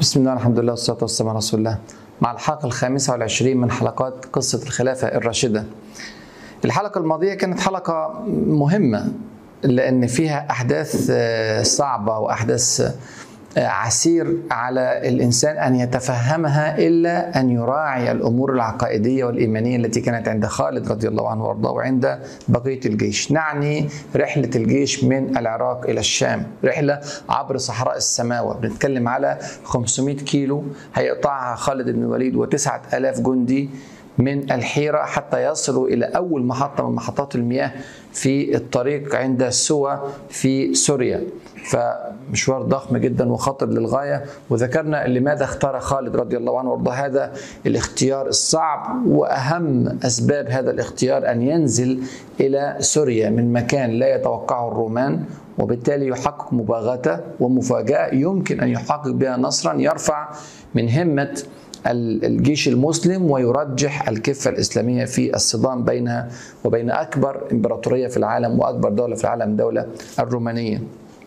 بسم الله الحمد لله والصلاة والسلام على رسول الله مع الحلقة الخامسة والعشرين من حلقات قصة الخلافة الراشدة الحلقة الماضية كانت حلقة مهمة لأن فيها أحداث صعبة وأحداث عسير على الإنسان أن يتفهمها إلا أن يراعي الأمور العقائدية والإيمانية التي كانت عند خالد رضي الله عنه وأرضاه وعند بقية الجيش نعني رحلة الجيش من العراق إلى الشام رحلة عبر صحراء السماوة بنتكلم على 500 كيلو هيقطعها خالد بن الوليد وتسعة ألاف جندي من الحيرة حتى يصلوا إلى أول محطة من محطات المياه في الطريق عند سوى في سوريا فمشوار ضخم جدا وخطر للغاية وذكرنا لماذا اختار خالد رضي الله عنه وارضاه هذا الاختيار الصعب وأهم أسباب هذا الاختيار أن ينزل إلى سوريا من مكان لا يتوقعه الرومان وبالتالي يحقق مباغتة ومفاجأة يمكن أن يحقق بها نصرا يرفع من همة الجيش المسلم ويرجح الكفة الإسلامية في الصدام بينها وبين أكبر إمبراطورية في العالم وأكبر دولة في العالم الدولة الرومانية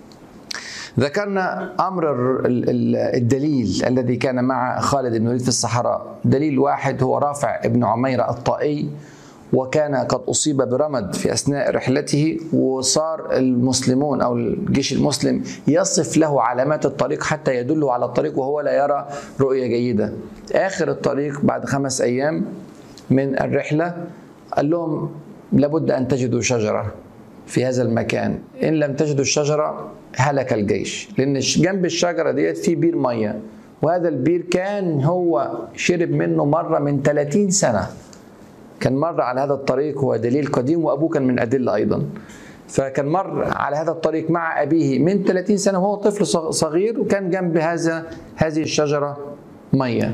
ذكرنا امر الدليل الذي كان مع خالد بن الوليد في الصحراء دليل واحد هو رافع ابن عميره الطائي وكان قد اصيب برمد في اثناء رحلته وصار المسلمون او الجيش المسلم يصف له علامات الطريق حتى يدله على الطريق وهو لا يرى رؤيه جيده. اخر الطريق بعد خمس ايام من الرحله قال لهم لابد ان تجدوا شجره في هذا المكان ان لم تجدوا الشجره هلك الجيش لان جنب الشجره ديت في بير ميه وهذا البير كان هو شرب منه مره من 30 سنه كان مر على هذا الطريق هو دليل قديم وابوه كان من ادله ايضا فكان مر على هذا الطريق مع ابيه من 30 سنه وهو طفل صغير وكان جنب هذا هذه الشجره ميه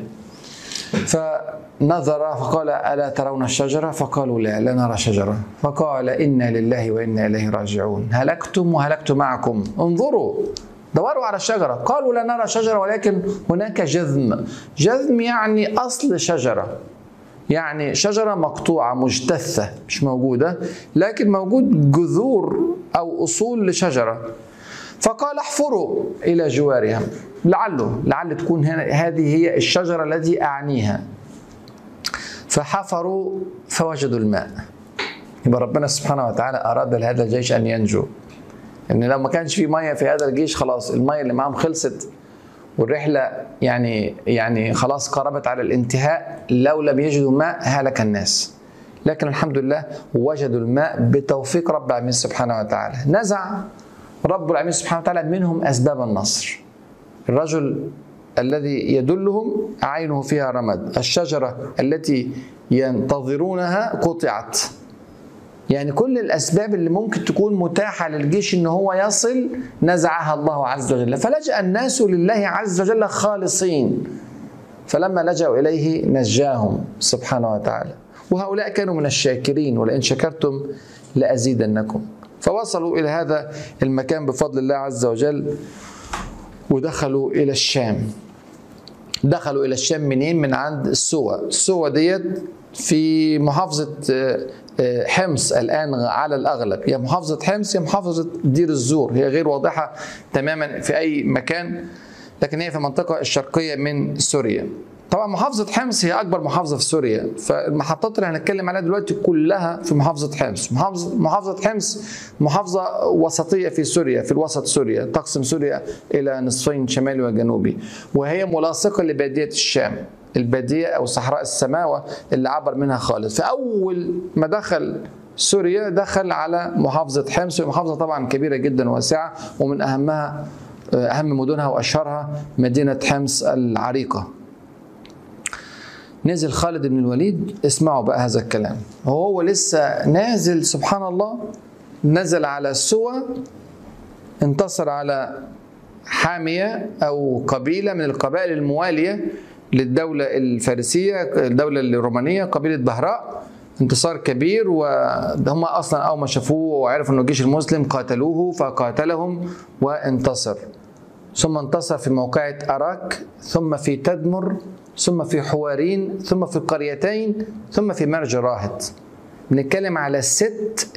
فنظر فقال الا ترون الشجره فقالوا لا لا نرى شجره فقال انا لله وانا اليه راجعون هلكتم وهلكت معكم انظروا دوروا على الشجرة قالوا لا نرى شجرة ولكن هناك جذم جذم يعني أصل شجرة يعني شجرة مقطوعة مجتثة مش موجودة لكن موجود جذور أو أصول لشجرة فقال احفروا إلى جوارها لعله لعل تكون هنا هذه هي الشجرة التي أعنيها فحفروا فوجدوا الماء يبقى ربنا سبحانه وتعالى أراد لهذا الجيش أن ينجو إن لو ما كانش في مية في هذا الجيش خلاص المية اللي معاهم خلصت والرحله يعني يعني خلاص قربت على الانتهاء لو لم يجدوا ماء هلك الناس لكن الحمد لله وجدوا الماء بتوفيق رب العالمين سبحانه وتعالى نزع رب العالمين سبحانه وتعالى منهم اسباب النصر الرجل الذي يدلهم عينه فيها رمد الشجره التي ينتظرونها قطعت يعني كل الاسباب اللي ممكن تكون متاحه للجيش ان هو يصل نزعها الله عز وجل فلجا الناس لله عز وجل خالصين فلما لجأوا اليه نجاهم سبحانه وتعالى وهؤلاء كانوا من الشاكرين ولئن شكرتم لازيدنكم فوصلوا الى هذا المكان بفضل الله عز وجل ودخلوا الى الشام دخلوا الى الشام منين من عند السوى السوى ديت في محافظه حمص الان على الاغلب هي محافظه حمص هي محافظه دير الزور هي غير واضحه تماما في اي مكان لكن هي في المنطقه الشرقيه من سوريا طبعا محافظة حمص هي أكبر محافظة في سوريا، فالمحطات اللي هنتكلم عليها دلوقتي كلها في محافظة حمص، محافظة محافظة حمص محافظة وسطية في سوريا، في الوسط سوريا، تقسم سوريا إلى نصفين شمالي وجنوبي، وهي ملاصقة لبادية الشام، البادية أو صحراء السماوة اللي عبر منها خالد فأول ما دخل سوريا دخل على محافظة حمص محافظة طبعا كبيرة جدا واسعة ومن أهمها أهم مدنها وأشهرها مدينة حمص العريقة نزل خالد بن الوليد اسمعوا بقى هذا الكلام وهو لسه نازل سبحان الله نزل على سوى انتصر على حامية أو قبيلة من القبائل الموالية للدولة الفارسية الدولة الرومانية قبيلة بهراء انتصار كبير وهم اصلا اول ما شافوه وعرفوا انه الجيش المسلم قاتلوه فقاتلهم وانتصر ثم انتصر في موقعة أراك ثم في تدمر ثم في حوارين ثم في قريتين ثم في مرج راهط بنتكلم على ست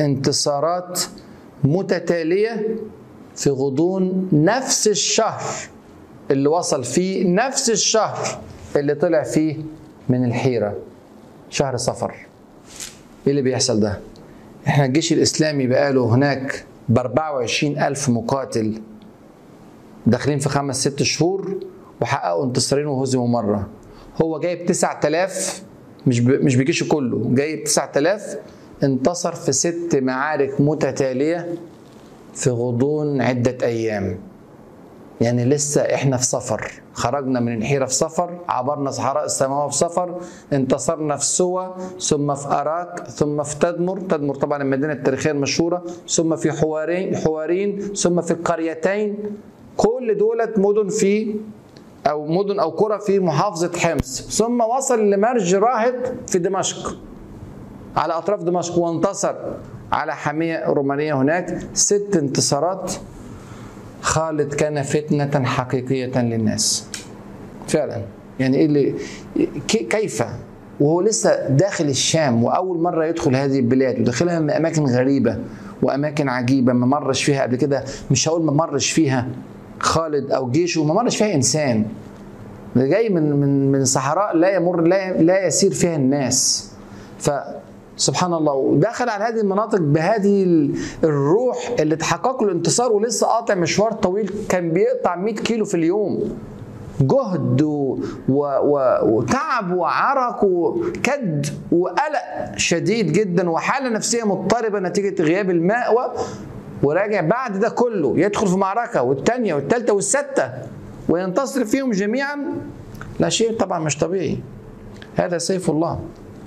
انتصارات متتالية في غضون نفس الشهر اللي وصل فيه نفس الشهر اللي طلع فيه من الحيرة شهر صفر ايه اللي بيحصل ده احنا الجيش الاسلامي بقاله هناك ب 24 ألف مقاتل داخلين في خمس ست شهور وحققوا انتصارين وهزموا مرة هو جايب 9000 مش ب... مش بجيشه كله جايب 9000 انتصر في ست معارك متتالية في غضون عدة أيام يعني لسه احنا في سفر خرجنا من الحيرة في سفر عبرنا صحراء السماوات في سفر انتصرنا في سوى ثم في أراك ثم في تدمر تدمر طبعا المدينة التاريخية المشهورة ثم في حوارين حوارين ثم في القريتين كل دولت مدن في أو مدن أو قرى في محافظة حمص ثم وصل لمرج راهط في دمشق على أطراف دمشق وانتصر على حامية رومانية هناك ست انتصارات خالد كان فتنة حقيقية للناس فعلا يعني ايه اللي كيف وهو لسه داخل الشام واول مره يدخل هذه البلاد وداخلها من اماكن غريبه واماكن عجيبه ما مرش فيها قبل كده مش هقول ما مرش فيها خالد او جيشه ما مرش فيها انسان جاي من من من صحراء لا يمر لا لا يسير فيها الناس ف سبحان الله ودخل على هذه المناطق بهذه الروح اللي تحقق له الانتصار ولسه قاطع مشوار طويل كان بيقطع 100 كيلو في اليوم جهد و... و... وتعب وعرق وكد وقلق شديد جدا وحاله نفسيه مضطربه نتيجه غياب الماء و... وراجع بعد ده كله يدخل في معركه والثانيه والثالثه والسادسه وينتصر فيهم جميعا لا شيء طبعا مش طبيعي هذا سيف الله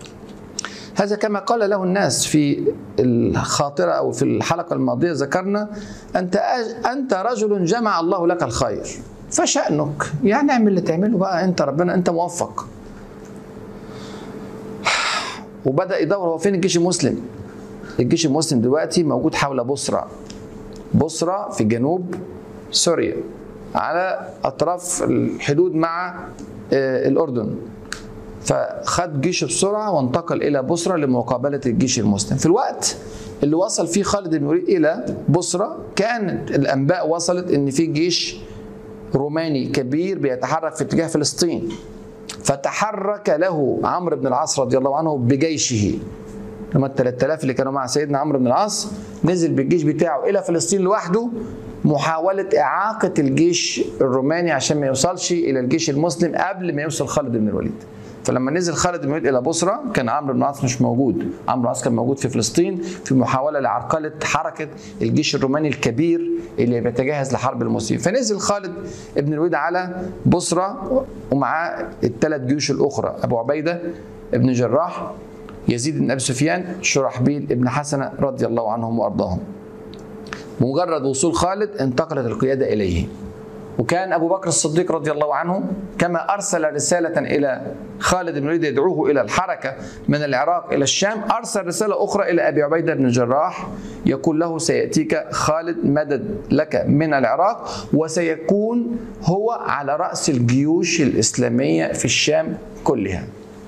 هذا كما قال له الناس في الخاطرة أو في الحلقة الماضية ذكرنا أنت أنت رجل جمع الله لك الخير فشأنك يعني اعمل اللي تعمله بقى أنت ربنا أنت موفق وبدأ يدور هو فين الجيش المسلم الجيش المسلم دلوقتي موجود حول بصرة بصرة في جنوب سوريا على أطراف الحدود مع الأردن فخد جيشه بسرعه وانتقل الى بصره لمقابله الجيش المسلم في الوقت اللي وصل فيه خالد بن الوليد الى بصره كانت الانباء وصلت ان في جيش روماني كبير بيتحرك في اتجاه فلسطين فتحرك له عمرو بن العاص رضي الله عنه بجيشه لما ال 3000 اللي كانوا مع سيدنا عمرو بن العاص نزل بالجيش بتاعه الى فلسطين لوحده محاولة إعاقة الجيش الروماني عشان ما يوصلش إلى الجيش المسلم قبل ما يوصل خالد بن الوليد فلما نزل خالد بن الوليد الى بصره كان عمرو بن العاص مش موجود عمرو بن العاص كان موجود في فلسطين في محاوله لعرقله حركه الجيش الروماني الكبير اللي بيتجهز لحرب المسلمين فنزل خالد بن الوليد على بصره ومعاه الثلاث جيوش الاخرى ابو عبيده ابن جراح يزيد بن ابي سفيان شرحبيل ابن حسنه رضي الله عنهم وارضاهم بمجرد وصول خالد انتقلت القياده اليه وكان ابو بكر الصديق رضي الله عنه كما ارسل رساله الى خالد بن الوليد يدعوه الى الحركه من العراق الى الشام ارسل رساله اخرى الى ابي عبيده بن الجراح يقول له سياتيك خالد مدد لك من العراق وسيكون هو على راس الجيوش الاسلاميه في الشام كلها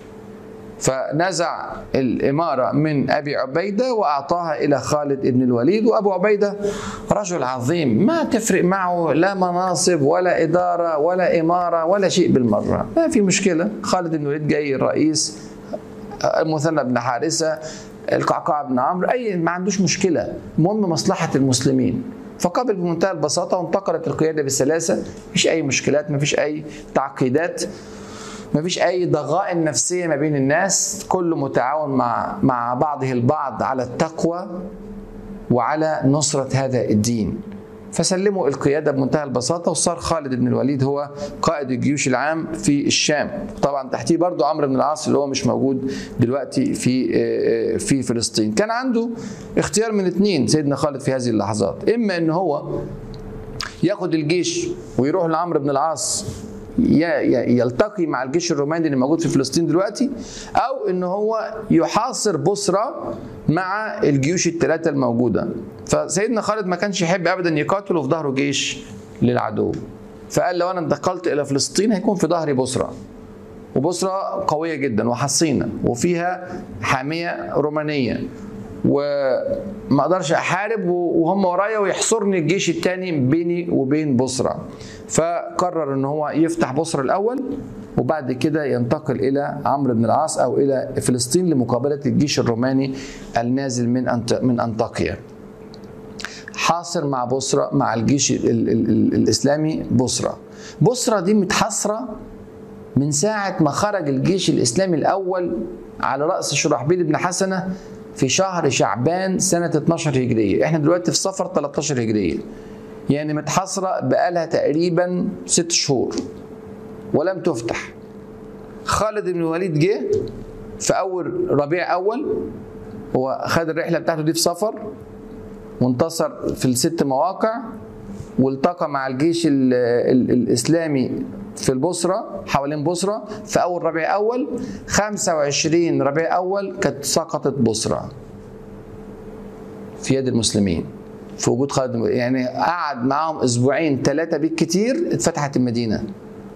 فنزع الإمارة من أبي عبيدة وأعطاها إلى خالد بن الوليد وأبو عبيدة رجل عظيم ما تفرق معه لا مناصب ولا إدارة ولا إمارة ولا شيء بالمرة ما في مشكلة خالد بن الوليد جاي الرئيس المثنى بن حارثة القعقاع بن عمرو أي ما عندوش مشكلة المهم مصلحة المسلمين فقبل بمنتهى البساطة وانتقلت القيادة بالسلاسة مفيش أي مشكلات مفيش أي تعقيدات ما فيش اي ضغائن نفسيه ما بين الناس كله متعاون مع مع بعضه البعض على التقوى وعلى نصره هذا الدين فسلموا القياده بمنتهى البساطه وصار خالد بن الوليد هو قائد الجيوش العام في الشام طبعا تحتيه برضه عمرو بن العاص اللي هو مش موجود دلوقتي في في فلسطين كان عنده اختيار من اثنين سيدنا خالد في هذه اللحظات اما ان هو ياخد الجيش ويروح لعمرو بن العاص يلتقي مع الجيش الروماني اللي موجود في فلسطين دلوقتي او ان هو يحاصر بصره مع الجيوش الثلاثه الموجوده فسيدنا خالد ما كانش يحب ابدا يقاتل وفي ظهره جيش للعدو فقال لو انا انتقلت الى فلسطين هيكون في ظهري بصره وبصره قويه جدا وحصينه وفيها حاميه رومانيه وما اقدرش احارب وهم ورايا ويحصرني الجيش الثاني بيني وبين بصره فقرر ان هو يفتح بصرى الاول وبعد كده ينتقل الى عمرو بن العاص او الى فلسطين لمقابله الجيش الروماني النازل من أنت من انطاكيا. حاصر مع بصرى مع الجيش ال ال ال الاسلامي بصرى. بصرى دي متحاصره من ساعه ما خرج الجيش الاسلامي الاول على راس شرحبيل بن حسنه في شهر شعبان سنه 12 هجريه، احنا دلوقتي في صفر 13 هجريه. يعني متحاصره بقالها تقريبا ست شهور. ولم تفتح خالد بن الوليد جه في اول ربيع اول هو خد الرحله بتاعته دي في سفر وانتصر في الست مواقع والتقى مع الجيش ال ال الاسلامي في البصرة حوالين بصرة في أول ربيع أول 25 ربيع أول كانت سقطت بصرة في يد المسلمين في وجود خالد يعني قعد معاهم أسبوعين ثلاثة بالكتير اتفتحت المدينة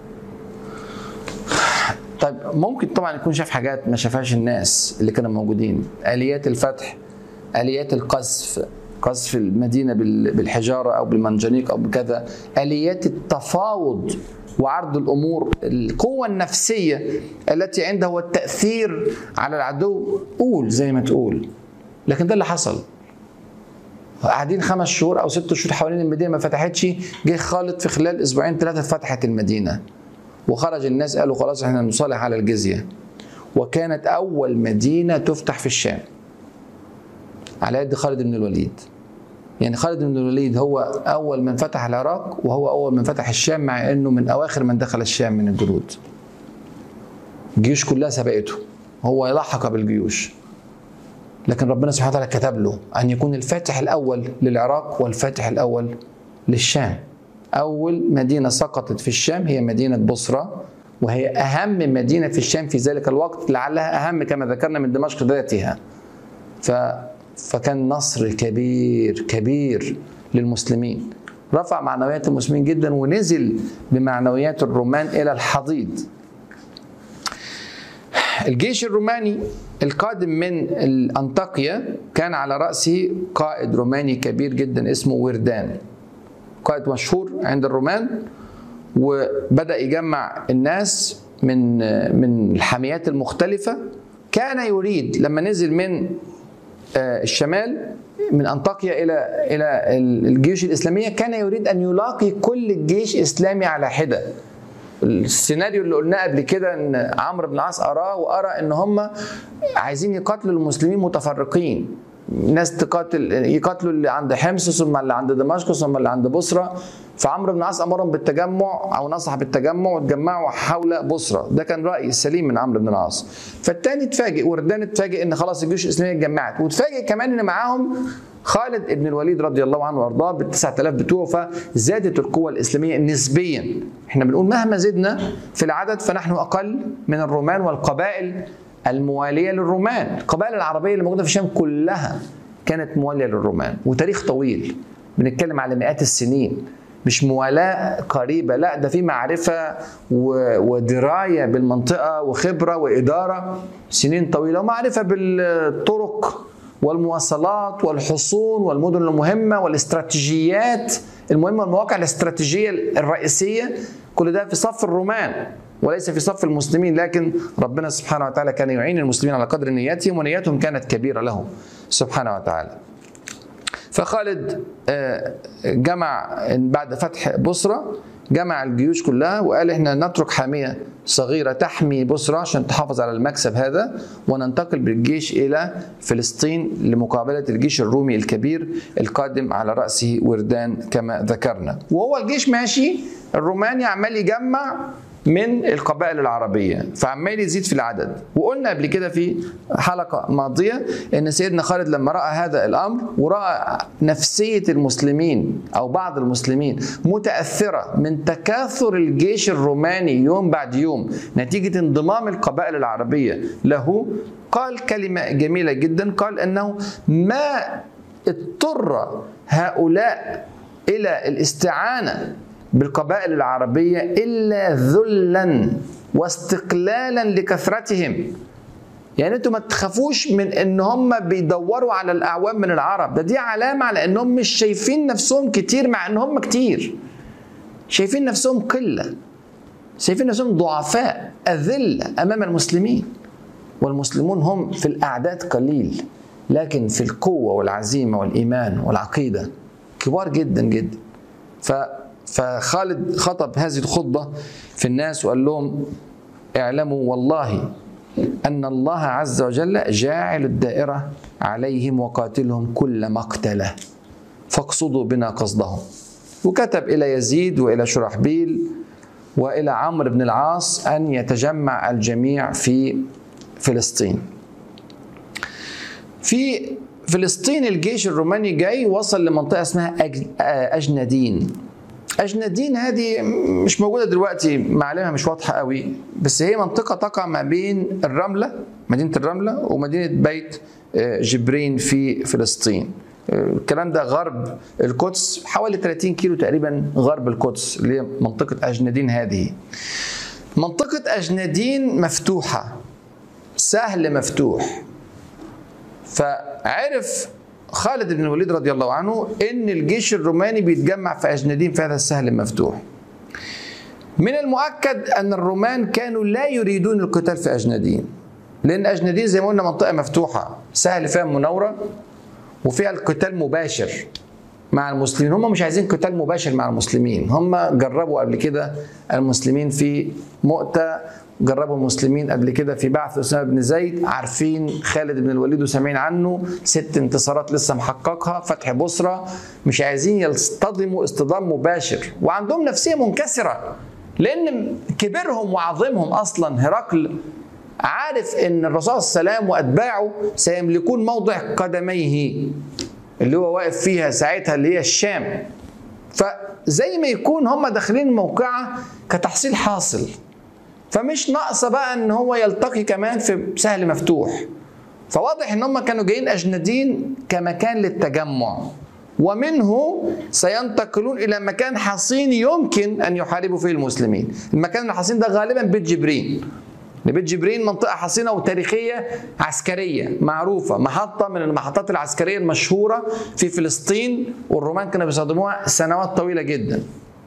طيب ممكن طبعا يكون شاف حاجات ما شافهاش الناس اللي كانوا موجودين اليات الفتح اليات القذف قذف المدينه بالحجاره او بالمنجنيق او بكذا اليات التفاوض وعرض الامور القوه النفسيه التي عنده والتاثير على العدو قول زي ما تقول لكن ده اللي حصل قاعدين خمس شهور او ست شهور حوالين المدينه ما فتحتش جه خالد في خلال اسبوعين ثلاثه فتحت المدينه وخرج الناس قالوا خلاص احنا نصالح على الجزيه وكانت اول مدينه تفتح في الشام على يد خالد بن الوليد يعني خالد بن الوليد هو اول من فتح العراق وهو اول من فتح الشام مع انه من اواخر من دخل الشام من الجنود الجيوش كلها سبقته هو لحق بالجيوش لكن ربنا سبحانه وتعالى كتب له ان يكون الفاتح الاول للعراق والفاتح الاول للشام أول مدينة سقطت في الشام هي مدينة بصرة وهي أهم مدينة في الشام في ذلك الوقت لعلها أهم كما ذكرنا من دمشق ذاتها ف فكان نصر كبير كبير للمسلمين رفع معنويات المسلمين جدا ونزل بمعنويات الرومان إلى الحضيض الجيش الروماني القادم من أنطاكيا كان على رأسه قائد روماني كبير جدا اسمه وردان قائد مشهور عند الرومان وبدا يجمع الناس من من الحاميات المختلفه كان يريد لما نزل من الشمال من انطاكيا الى الى الجيوش الاسلاميه كان يريد ان يلاقي كل جيش اسلامي على حده السيناريو اللي قلناه قبل كده ان عمرو بن العاص اراه وارى ان هم عايزين يقاتلوا المسلمين متفرقين ناس تقاتل يقاتلوا اللي عند حمص ثم اللي عند دمشق ثم اللي عند بصرى فعمرو بن العاص امرهم بالتجمع او نصح بالتجمع وتجمعوا حول بصرى ده كان راي سليم من عمرو بن العاص فالتاني اتفاجئ وردان اتفاجئ ان خلاص الجيوش الاسلاميه اتجمعت واتفاجئ كمان ان معاهم خالد بن الوليد رضي الله عنه وارضاه بال 9000 بتوعه فزادت القوه الاسلاميه نسبيا احنا بنقول مهما زدنا في العدد فنحن اقل من الرومان والقبائل المواليه للرومان القبائل العربيه اللي موجوده في الشام كلها كانت مواليه للرومان وتاريخ طويل بنتكلم على مئات السنين مش موالاه قريبه لا ده في معرفه ودرايه بالمنطقه وخبره واداره سنين طويله ومعرفه بالطرق والمواصلات والحصون والمدن المهمه والاستراتيجيات المهمه والمواقع الاستراتيجيه الرئيسيه كل ده في صف الرومان وليس في صف المسلمين لكن ربنا سبحانه وتعالى كان يعين المسلمين على قدر نياتهم ونياتهم كانت كبيره له سبحانه وتعالى. فخالد جمع بعد فتح بصرى جمع الجيوش كلها وقال احنا نترك حاميه صغيره تحمي بصرى عشان تحافظ على المكسب هذا وننتقل بالجيش الى فلسطين لمقابله الجيش الرومي الكبير القادم على راسه وردان كما ذكرنا وهو الجيش ماشي الروماني عمال يجمع من القبائل العربية فعمال يزيد في العدد وقلنا قبل كده في حلقة ماضية ان سيدنا خالد لما رأى هذا الأمر ورأى نفسية المسلمين أو بعض المسلمين متأثرة من تكاثر الجيش الروماني يوم بعد يوم نتيجة انضمام القبائل العربية له قال كلمة جميلة جدا قال أنه ما اضطر هؤلاء إلى الاستعانة بالقبائل العربية إلا ذلا واستقلالا لكثرتهم يعني انتوا ما تخافوش من ان هم بيدوروا على الاعوام من العرب ده دي علامه على انهم مش شايفين نفسهم كتير مع ان هم كتير شايفين نفسهم قله شايفين نفسهم ضعفاء اذله امام المسلمين والمسلمون هم في الاعداد قليل لكن في القوه والعزيمه والايمان والعقيده كبار جدا جدا ف فخالد خطب هذه الخطبه في الناس وقال لهم اعلموا والله ان الله عز وجل جاعل الدائره عليهم وقاتلهم كل مقتله فاقصدوا بنا قصدهم وكتب الى يزيد والى شرحبيل والى عمرو بن العاص ان يتجمع الجميع في فلسطين. في فلسطين الجيش الروماني جاي وصل لمنطقه اسمها اجندين. اجندين هذه مش موجوده دلوقتي معلمها مش واضحه قوي بس هي منطقه تقع ما بين الرمله مدينه الرمله ومدينه بيت جبرين في فلسطين. الكلام ده غرب القدس حوالي 30 كيلو تقريبا غرب القدس اللي هي منطقة أجندين هذه منطقة أجندين مفتوحة سهل مفتوح فعرف خالد بن الوليد رضي الله عنه ان الجيش الروماني بيتجمع في اجندين في هذا السهل المفتوح من المؤكد ان الرومان كانوا لا يريدون القتال في اجندين لان اجندين زي ما قلنا منطقه مفتوحه سهل فيها مناوره وفيها القتال مباشر مع المسلمين هم مش عايزين قتال مباشر مع المسلمين هم جربوا قبل كده المسلمين في مؤتة جربوا المسلمين قبل كده في بعث أسامة بن زيد عارفين خالد بن الوليد وسامعين عنه ست انتصارات لسه محققها فتح بصرة مش عايزين يصطدموا اصطدام مباشر وعندهم نفسية منكسرة لأن كبرهم وعظمهم أصلا هرقل عارف ان الرسول صلى الله عليه وسلم واتباعه سيملكون موضع قدميه اللي هو واقف فيها ساعتها اللي هي الشام فزي ما يكون هم داخلين موقعة كتحصيل حاصل فمش ناقصه بقى ان هو يلتقي كمان في سهل مفتوح فواضح ان هم كانوا جايين اجندين كمكان للتجمع ومنه سينتقلون الى مكان حصين يمكن ان يحاربوا فيه المسلمين المكان الحصين ده غالبا بيت جبرين بيت جبرين منطقة حصينة وتاريخية عسكرية معروفة محطة من المحطات العسكرية المشهورة في فلسطين والرومان كانوا بيستخدموها سنوات طويلة جدا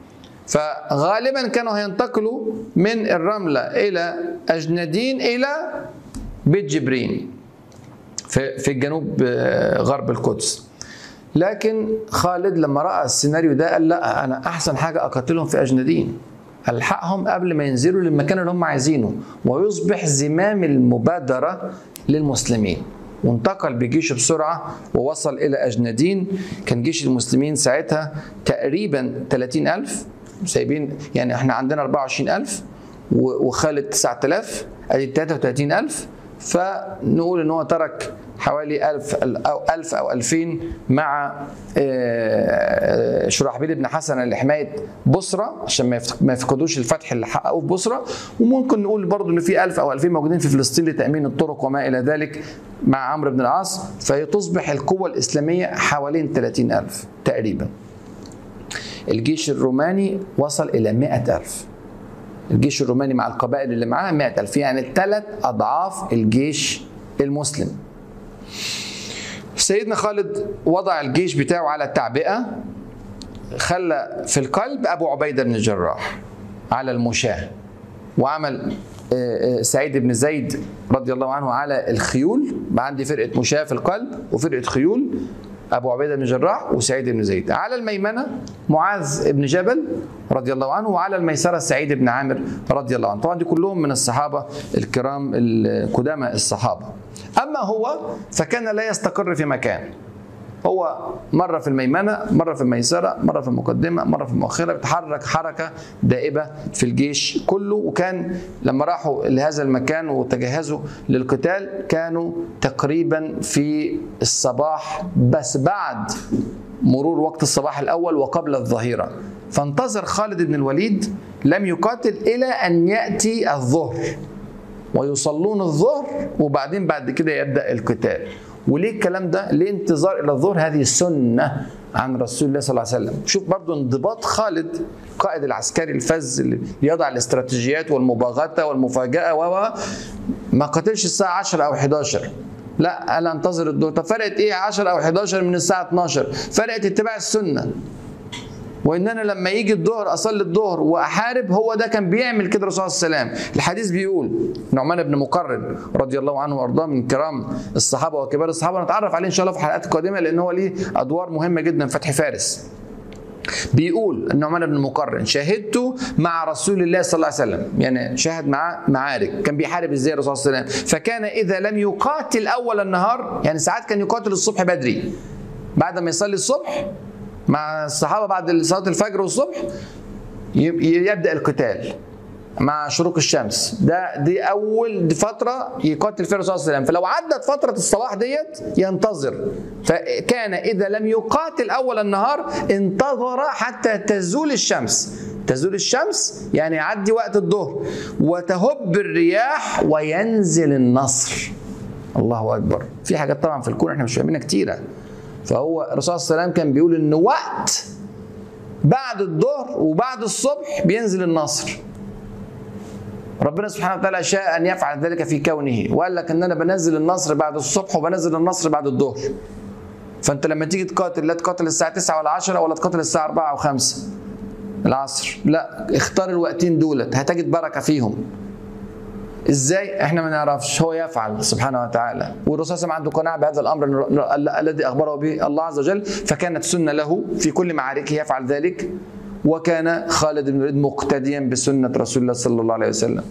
فغالبا كانوا هينتقلوا من الرملة إلى أجندين إلى بيت جبرين في في الجنوب غرب القدس لكن خالد لما راى السيناريو ده قال لا انا احسن حاجه اقاتلهم في اجندين الحقهم قبل ما ينزلوا للمكان اللي هم عايزينه ويصبح زمام المبادره للمسلمين وانتقل بجيشه بسرعه ووصل الى اجندين كان جيش المسلمين ساعتها تقريبا 30000 سايبين يعني احنا عندنا 24000 وخالد 9000 ادي 33000 فنقول ان هو ترك حوالي 1000 او 1000 او 2000 مع شرحبيل بن حسن لحمايه بصره عشان ما يفقدوش الفتح اللي حققوه في بصره وممكن نقول برضه ان في 1000 او 2000 موجودين في فلسطين لتامين الطرق وما الى ذلك مع عمرو بن العاص فتصبح القوه الاسلاميه حوالين 30000 تقريبا الجيش الروماني وصل الى 100000 الجيش الروماني مع القبائل اللي معاه 100000 يعني ثلاث اضعاف الجيش المسلم سيدنا خالد وضع الجيش بتاعه على التعبئه خلى في القلب ابو عبيده بن الجراح على المشاه وعمل سعيد بن زيد رضي الله عنه على الخيول بقى عندي فرقه مشاه في القلب وفرقه خيول ابو عبيده بن جراح وسعيد بن زيد على الميمنه معاذ بن جبل رضي الله عنه وعلى الميسره سعيد بن عامر رضي الله عنه طبعا دي كلهم من الصحابه الكرام القدامى الصحابه اما هو فكان لا يستقر في مكان هو مرة في الميمنة مرة في الميسرة مرة في المقدمة مرة في المؤخرة بيتحرك حركة دائبة في الجيش كله وكان لما راحوا لهذا المكان وتجهزوا للقتال كانوا تقريبا في الصباح بس بعد مرور وقت الصباح الأول وقبل الظهيرة فانتظر خالد بن الوليد لم يقاتل إلى أن يأتي الظهر ويصلون الظهر وبعدين بعد كده يبدأ القتال وليه الكلام ده؟ ليه انتظار الى الظهر؟ هذه سنه عن رسول الله صلى الله عليه وسلم. شوف برضو انضباط خالد القائد العسكري الفذ اللي يضع الاستراتيجيات والمباغته والمفاجاه و ما قتلش الساعه 10 او 11 لا انا انتظر الظهر طب فرقت ايه 10 او 11 من الساعه 12 فرقت اتباع السنه وان انا لما يجي الظهر اصلي الظهر واحارب هو ده كان بيعمل كده الرسول صلى الله عليه وسلم الحديث بيقول نعمان بن مقرن رضي الله عنه وارضاه من كرام الصحابه وكبار الصحابه نتعرف عليه ان شاء الله في حلقات قادمه لان هو ليه ادوار مهمه جدا في فتح فارس بيقول النعمان بن مقرن شهدت مع رسول الله صلى الله عليه وسلم يعني شاهد معاه معارك كان بيحارب ازاي الرسول صلى الله عليه وسلم فكان اذا لم يقاتل اول النهار يعني ساعات كان يقاتل الصبح بدري بعد ما يصلي الصبح مع الصحابه بعد صلاه الفجر والصبح يبدا القتال مع شروق الشمس ده دي اول فتره يقاتل فيها الرسول صلى الله عليه وسلم فلو عدت فتره الصباح ديت ينتظر فكان اذا لم يقاتل اول النهار انتظر حتى تزول الشمس تزول الشمس يعني يعدي وقت الظهر وتهب الرياح وينزل النصر الله اكبر في حاجات طبعا في الكون احنا مش فاهمينها كتيره فهو الرسول صلى الله عليه وسلم كان بيقول ان وقت بعد الظهر وبعد الصبح بينزل النصر ربنا سبحانه وتعالى شاء ان يفعل ذلك في كونه وقال لك ان انا بنزل النصر بعد الصبح وبنزل النصر بعد الظهر فانت لما تيجي تقاتل لا تقاتل الساعه 9 ولا 10 ولا تقاتل الساعه 4 او 5 العصر لا اختار الوقتين دولت هتجد بركه فيهم ازاي احنا ما نعرفش هو يفعل سبحانه وتعالى والرسول صلى الله عليه وسلم عنده قناعه بهذا الامر الذي اخبره به الله عز وجل فكانت سنه له في كل معاركه يفعل ذلك وكان خالد بن الوليد مقتديا بسنه رسول الله صلى الله عليه وسلم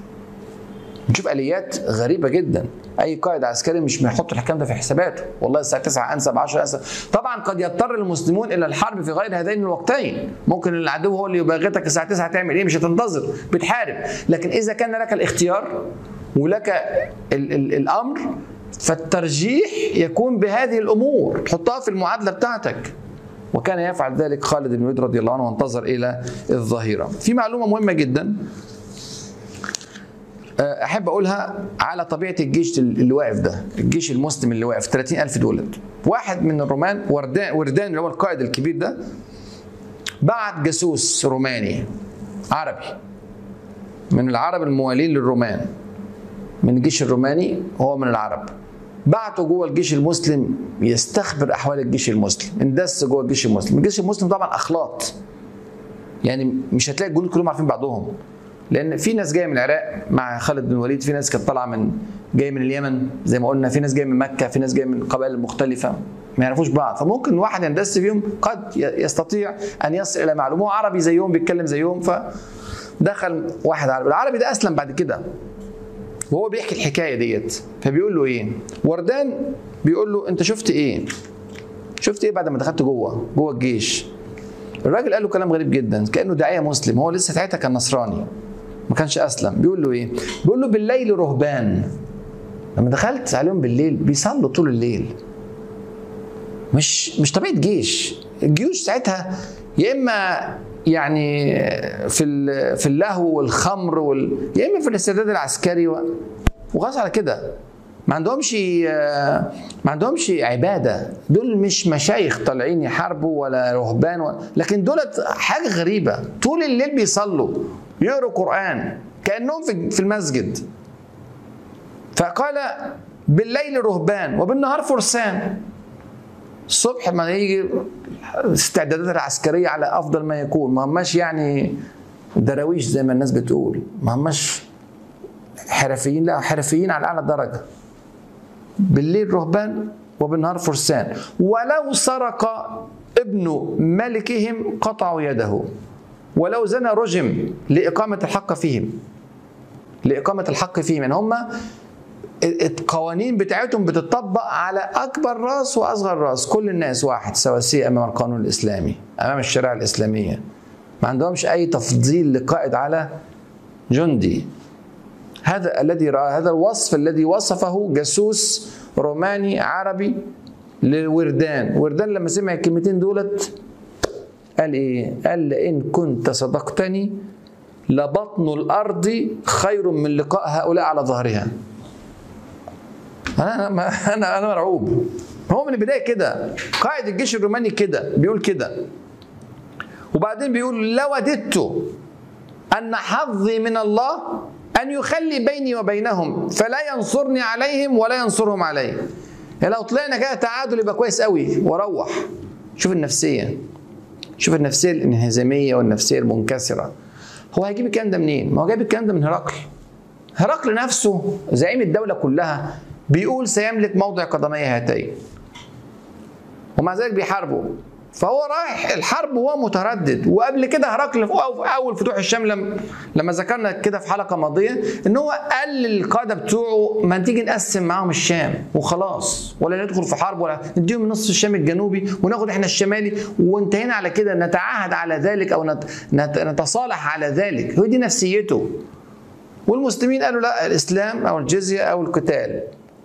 نشوف اليات غريبه جدا اي قائد عسكري مش بيحط الحكام ده في حساباته والله الساعه 9 انسب 10 انسب طبعا قد يضطر المسلمون الى الحرب في غير هذين الوقتين ممكن العدو هو اللي يباغتك الساعه 9 تعمل ايه مش هتنتظر بتحارب لكن اذا كان لك الاختيار ولك ال ال الامر فالترجيح يكون بهذه الامور تحطها في المعادله بتاعتك وكان يفعل ذلك خالد بن الوليد رضي الله عنه وانتظر الى الظهيره في معلومه مهمه جدا احب اقولها على طبيعه الجيش اللي واقف ده الجيش المسلم اللي واقف 30000 دولت واحد من الرومان وردان وردان اللي هو القائد الكبير ده بعت جاسوس روماني عربي من العرب الموالين للرومان من الجيش الروماني هو من العرب بعته جوه الجيش المسلم يستخبر احوال الجيش المسلم اندس جوه الجيش المسلم الجيش المسلم طبعا اخلاط يعني مش هتلاقي الجنود كلهم عارفين بعضهم لان في ناس جايه من العراق مع خالد بن الوليد في ناس كانت طالعه من جايه من اليمن زي ما قلنا في ناس جايه من مكه في ناس جايه من قبائل مختلفه ما يعرفوش بعض فممكن واحد يندس فيهم قد يستطيع ان يصل الى معلومه هو عربي زيهم بيتكلم زيهم فدخل واحد عربي العربي ده اسلم بعد كده وهو بيحكي الحكايه ديت فبيقول له ايه وردان بيقول له انت شفت ايه شفت ايه بعد ما دخلت جوه جوه الجيش الراجل قال له كلام غريب جدا كانه داعيه مسلم هو لسه ساعتها كان نصراني ما كانش اسلم بيقول له ايه بيقول له بالليل رهبان لما دخلت عليهم بالليل بيصلوا طول الليل مش مش طبيعه جيش الجيوش ساعتها يا اما يعني في في اللهو والخمر وال... يا اما في الاستعداد العسكري و... وخلاص على كده ما عندهمش ما عندهمش عباده دول مش مشايخ طالعين يحاربوا ولا رهبان ولا لكن دولت حاجه غريبه طول الليل بيصلوا يقروا قران كانهم في في المسجد فقال بالليل رهبان وبالنهار فرسان الصبح ما يجي الاستعدادات العسكريه على افضل ما يكون ما هماش يعني دراويش زي ما الناس بتقول ما هماش حرفيين لا حرفيين على اعلى درجه بالليل رهبان وبالنهار فرسان ولو سرق ابن ملكهم قطعوا يده ولو زنى رجم لإقامة الحق فيهم لإقامة الحق فيهم يعني هم القوانين بتاعتهم بتطبق على أكبر راس وأصغر راس كل الناس واحد سواسية أمام القانون الإسلامي أمام الشريعة الإسلامية ما عندهمش أي تفضيل لقائد على جندي هذا الذي رأى هذا الوصف الذي وصفه جاسوس روماني عربي لوردان وردان لما سمع الكلمتين دولت قال ايه قال لئن كنت صدقتني لبطن الارض خير من لقاء هؤلاء على ظهرها انا انا انا مرعوب هو من البدايه كده قائد الجيش الروماني كده بيقول كده وبعدين بيقول لوددت ان حظي من الله أن يخلي بيني وبينهم فلا ينصرني عليهم ولا ينصرهم علي يعني لو طلعنا كده تعادل يبقى كويس قوي واروح شوف النفسية شوف النفسيه الانهزاميه والنفسيه المنكسره هو هيجيب الكلام ده منين؟ ما هو جايب الكلام ده من هرقل هرقل نفسه زعيم الدوله كلها بيقول سيملك موضع قدمي هاتين ومع ذلك بيحاربوا فهو رايح الحرب وهو متردد وقبل كده هرقل في اول فتوح الشام لما لما ذكرنا كده في حلقه ماضيه ان هو قال للقاده بتوعه ما تيجي نقسم معاهم الشام وخلاص ولا ندخل في حرب ولا نديهم نص الشام الجنوبي وناخد احنا الشمالي وانتهينا على كده نتعاهد على ذلك او نتصالح على ذلك هو دي نفسيته والمسلمين قالوا لا الاسلام او الجزيه او القتال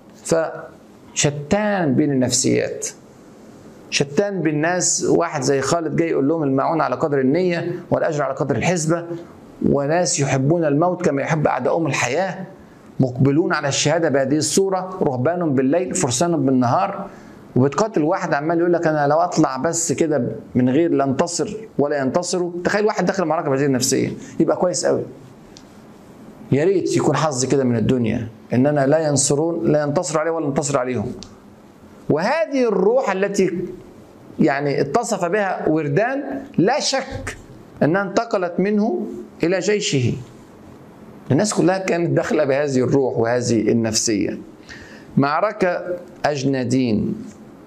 فشتان بين النفسيات شتان بالناس واحد زي خالد جاي يقول لهم المعون على قدر النية والأجر على قدر الحسبة وناس يحبون الموت كما يحب أعداؤهم الحياة مقبلون على الشهادة بهذه الصورة رهبان بالليل فرسان بالنهار وبتقاتل واحد عمال يقول لك انا لو اطلع بس كده من غير لا انتصر ولا ينتصروا تخيل واحد داخل معركه بهذه النفسيه يبقى كويس قوي يا ريت يكون حظي كده من الدنيا ان انا لا ينصرون لا ينتصر عليه ولا انتصر عليهم وهذه الروح التي يعني اتصف بها وردان لا شك انها انتقلت منه الى جيشه الناس كلها كانت داخله بهذه الروح وهذه النفسيه معركه اجنادين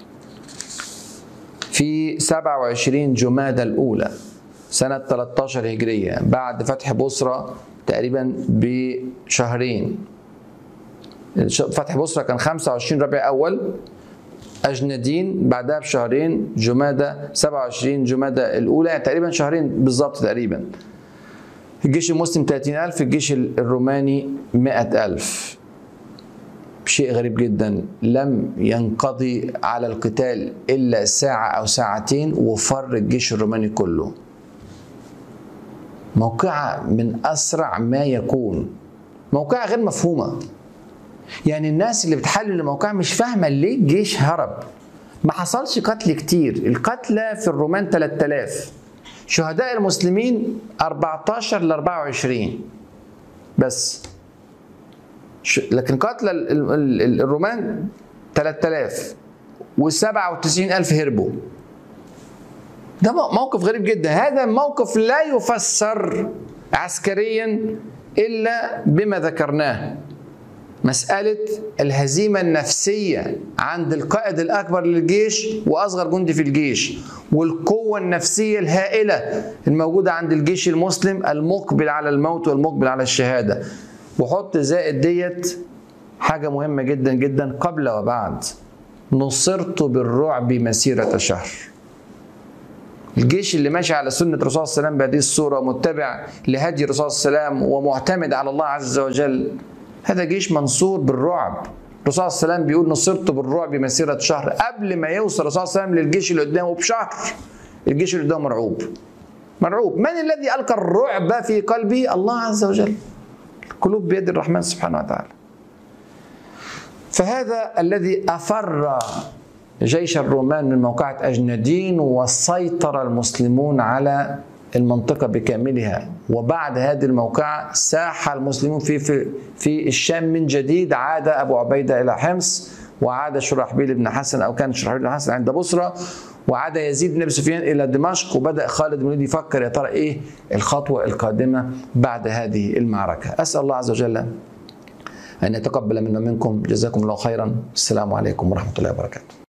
في 27 جمادى الاولى سنه 13 هجريه بعد فتح بصرى تقريبا بشهرين فتح بصرى كان 25 ربيع اول أجندين بعدها بشهرين جمادة 27 جمادة الأولى يعني تقريبا شهرين بالظبط تقريبا الجيش المسلم 30000 الجيش الروماني 100000 شيء غريب جدا لم ينقضي على القتال إلا ساعة أو ساعتين وفر الجيش الروماني كله موقعة من أسرع ما يكون موقعة غير مفهومة يعني الناس اللي بتحلل الموقع مش فاهمه ليه الجيش هرب ما حصلش قتل كتير القتلى في الرومان 3000 شهداء المسلمين 14 ل 24 بس لكن قتلى الرومان 3000 و97000 هربوا ده موقف غريب جدا هذا موقف لا يفسر عسكريا الا بما ذكرناه مسألة الهزيمة النفسية عند القائد الأكبر للجيش وأصغر جندي في الجيش والقوة النفسية الهائلة الموجودة عند الجيش المسلم المقبل على الموت والمقبل على الشهادة وحط زائد ديت حاجة مهمة جدا جدا قبل وبعد نصرت بالرعب مسيرة شهر الجيش اللي ماشي على سنة الرسول صلى الله عليه وسلم بهذه الصورة متبع لهدي الرسول صلى الله عليه وسلم ومعتمد على الله عز وجل هذا جيش منصور بالرعب الرسول صلى الله عليه وسلم بيقول نصرت بالرعب مسيرة شهر قبل ما يوصل الرسول صلى الله عليه وسلم للجيش اللي قدامه بشهر الجيش اللي قدامه مرعوب مرعوب من الذي ألقى الرعب في قلبي الله عز وجل القلوب بيد الرحمن سبحانه وتعالى فهذا الذي أفر جيش الرومان من موقعة أجندين وسيطر المسلمون على المنطقة بكاملها وبعد هذه الموقعة ساح المسلمون في, في, في الشام من جديد عاد أبو عبيدة إلى حمص وعاد شرحبيل بن حسن أو كان شرحبيل بن حسن عند بصرة وعاد يزيد بن ابي سفيان الى دمشق وبدا خالد بن الوليد يفكر يا ترى ايه الخطوه القادمه بعد هذه المعركه اسال الله عز وجل ان يتقبل منا منكم جزاكم الله خيرا السلام عليكم ورحمه الله وبركاته